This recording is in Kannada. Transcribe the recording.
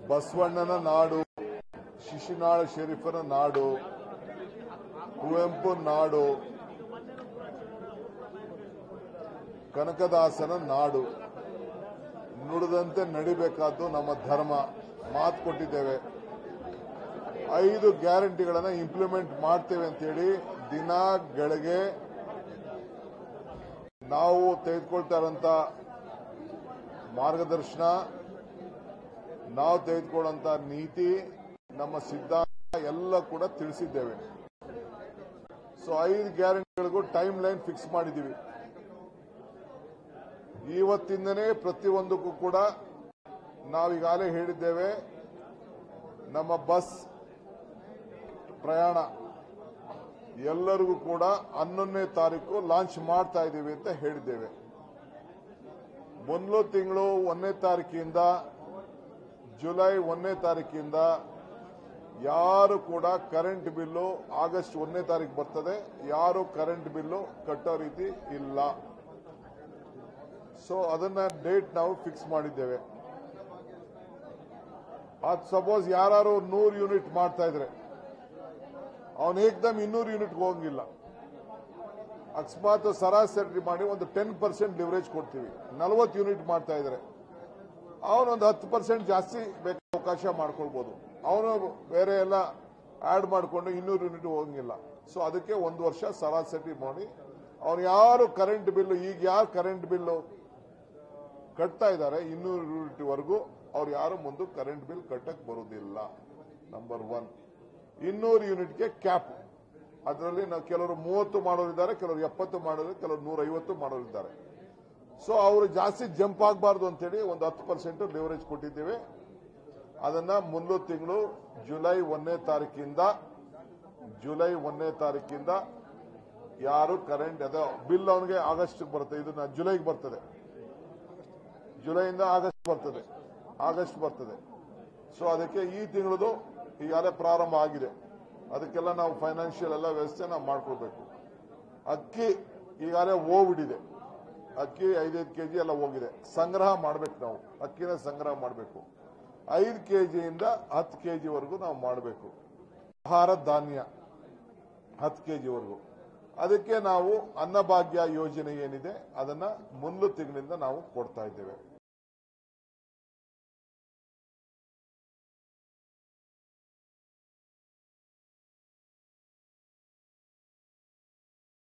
ಬಸವಣ್ಣನ ನಾಡು ಶಿಶುನಾಳ ಶರೀಫನ ನಾಡು ಕುವೆಂಪು ನಾಡು ಕನಕದಾಸನ ನಾಡು ನುಡಿದಂತೆ ನಡಿಬೇಕಾದ್ದು ನಮ್ಮ ಧರ್ಮ ಮಾತು ಕೊಟ್ಟಿದ್ದೇವೆ ಐದು ಗ್ಯಾರಂಟಿಗಳನ್ನ ಇಂಪ್ಲಿಮೆಂಟ್ ಮಾಡ್ತೇವೆ ಅಂತೇಳಿ ದಿನ ಗಳಿಗೆ ನಾವು ತೆಗೆದುಕೊಳ್ತಾ ಇರೋಂಥ ಮಾರ್ಗದರ್ಶನ ನಾವು ತೆಗೆದುಕೊಳ್ಳುವಂತ ನೀತಿ ನಮ್ಮ ಸಿದ್ಧಾಂತ ಎಲ್ಲ ಕೂಡ ತಿಳಿಸಿದ್ದೇವೆ ಸೊ ಐದು ಗ್ಯಾರಂಟಿಗಳಿಗೂ ಟೈಮ್ ಲೈನ್ ಫಿಕ್ಸ್ ಮಾಡಿದ್ದೀವಿ ಇವತ್ತಿಂದನೇ ಪ್ರತಿಯೊಂದಕ್ಕೂ ಕೂಡ ನಾವೀಗಾಗಲೇ ಹೇಳಿದ್ದೇವೆ ನಮ್ಮ ಬಸ್ ಪ್ರಯಾಣ ಎಲ್ಲರಿಗೂ ಕೂಡ ಹನ್ನೊಂದನೇ ತಾರೀಕು ಲಾಂಚ್ ಮಾಡ್ತಾ ಇದ್ದೀವಿ ಅಂತ ಹೇಳಿದ್ದೇವೆ ಮೊದಲು ತಿಂಗಳು ಒಂದನೇ ತಾರೀಕಿಂದ ಜುಲೈ ಒಂದನೇ ತಾರೀಕಿಂದ ಯಾರು ಕೂಡ ಕರೆಂಟ್ ಬಿಲ್ಲು ಆಗಸ್ಟ್ ಒಂದನೇ ತಾರೀಕು ಬರ್ತದೆ ಯಾರು ಕರೆಂಟ್ ಬಿಲ್ಲು ಕಟ್ಟೋ ರೀತಿ ಇಲ್ಲ ಸೊ ಅದನ್ನ ಡೇಟ್ ನಾವು ಫಿಕ್ಸ್ ಮಾಡಿದ್ದೇವೆ ಅದು ಸಪೋಸ್ ಯಾರು ನೂರು ಯೂನಿಟ್ ಮಾಡ್ತಾ ಇದ್ರೆ ಅವನು ಏಕ್ದಮ್ ಇನ್ನೂರು ಯೂನಿಟ್ ಹೋಗಂಗಿಲ್ಲ ಅಕಸ್ಮಾತ್ ಸರಾಸರಿ ಮಾಡಿ ಒಂದು ಟೆನ್ ಪರ್ಸೆಂಟ್ ಲಿವರೇಜ್ ಕೊಡ್ತೀವಿ ನಲವತ್ತು ಯೂನಿಟ್ ಮಾಡ್ತಾ ಇದ್ರೆ ಅವನೊಂದು ಹತ್ತು ಪರ್ಸೆಂಟ್ ಜಾಸ್ತಿ ಬೇಕು ಅವಕಾಶ ಮಾಡ್ಕೊಳ್ಬೋದು ಅವನು ಬೇರೆ ಎಲ್ಲ ಆಡ್ ಮಾಡಿಕೊಂಡು ಇನ್ನೂರು ಯೂನಿಟ್ ಹೋಗಂಗಿಲ್ಲ ಸೊ ಅದಕ್ಕೆ ಒಂದು ವರ್ಷ ಸರಾಸರಿ ಮಾಡಿ ಅವ್ರು ಯಾರು ಕರೆಂಟ್ ಬಿಲ್ಲು ಈಗ ಯಾರು ಕರೆಂಟ್ ಬಿಲ್ಲು ಕಟ್ತಾ ಇದ್ದಾರೆ ಇನ್ನೂರು ಯೂನಿಟ್ ವರೆಗೂ ಅವ್ರು ಯಾರು ಮುಂದೆ ಕರೆಂಟ್ ಬಿಲ್ ಕಟ್ಟಕ್ ಬರುವುದಿಲ್ಲ ನಂಬರ್ ಒನ್ ಇನ್ನೂರು ಯೂನಿಟ್ಗೆ ಕ್ಯಾಪ್ ಅದರಲ್ಲಿ ನಾವು ಕೆಲವರು ಮೂವತ್ತು ಮಾಡೋರಿದ್ದಾರೆ ಕೆಲವರು ಎಪ್ಪತ್ತು ಮಾಡೋರು ಕೆಲವರು ನೂರ ಐವತ್ತು ಮಾಡೋರಿದ್ದಾರೆ ಸೊ ಅವರು ಜಾಸ್ತಿ ಜಂಪ್ ಆಗಬಾರ್ದು ಅಂತೇಳಿ ಒಂದು ಹತ್ತು ಪರ್ಸೆಂಟ್ ಲಿವರೇಜ್ ಕೊಟ್ಟಿದ್ದೇವೆ ಅದನ್ನ ಮುಂದೆ ತಿಂಗಳು ಜುಲೈ ಒಂದನೇ ತಾರೀಕಿಂದ ಜುಲೈ ಒಂದನೇ ತಾರೀಕಿಂದ ಯಾರು ಕರೆಂಟ್ ಅದ ಬಿಲ್ ಅವನಿಗೆ ಆಗಸ್ಟ್ ಬರ್ತದೆ ಇದನ್ನ ಜುಲೈಗೆ ಬರ್ತದೆ ಜುಲೈಯಿಂದ ಆಗಸ್ಟ್ ಬರ್ತದೆ ಆಗಸ್ಟ್ ಬರ್ತದೆ ಸೊ ಅದಕ್ಕೆ ಈ ತಿಂಗಳದು ಈಗಾಗಲೇ ಪ್ರಾರಂಭ ಆಗಿದೆ ಅದಕ್ಕೆಲ್ಲ ನಾವು ಫೈನಾನ್ಷಿಯಲ್ ಎಲ್ಲ ವ್ಯವಸ್ಥೆ ನಾವು ಮಾಡ್ಕೊಳ್ಬೇಕು ಅಕ್ಕಿ ಈಗಾಗಲೇ ಹೋಗ್ಬಿಟ್ಟಿದೆ ಅಕ್ಕಿ ಐದೈದು ಕೆಜಿ ಎಲ್ಲ ಹೋಗಿದೆ ಸಂಗ್ರಹ ಮಾಡ್ಬೇಕು ನಾವು ಅಕ್ಕಿನ ಸಂಗ್ರಹ ಮಾಡಬೇಕು ಐದು ಕೆಜಿಯಿಂದ ಹತ್ತು ಕೆಜಿವರೆಗೂ ನಾವು ಮಾಡಬೇಕು ಆಹಾರ ಧಾನ್ಯ ಹತ್ತು ಕೆಜಿವರೆಗೂ ಅದಕ್ಕೆ ನಾವು ಅನ್ನಭಾಗ್ಯ ಯೋಜನೆ ಏನಿದೆ ಅದನ್ನ ಮುಂದೆ ತಿಂಗಳಿಂದ ನಾವು ಕೊಡ್ತಾ ಇದ್ದೇವೆ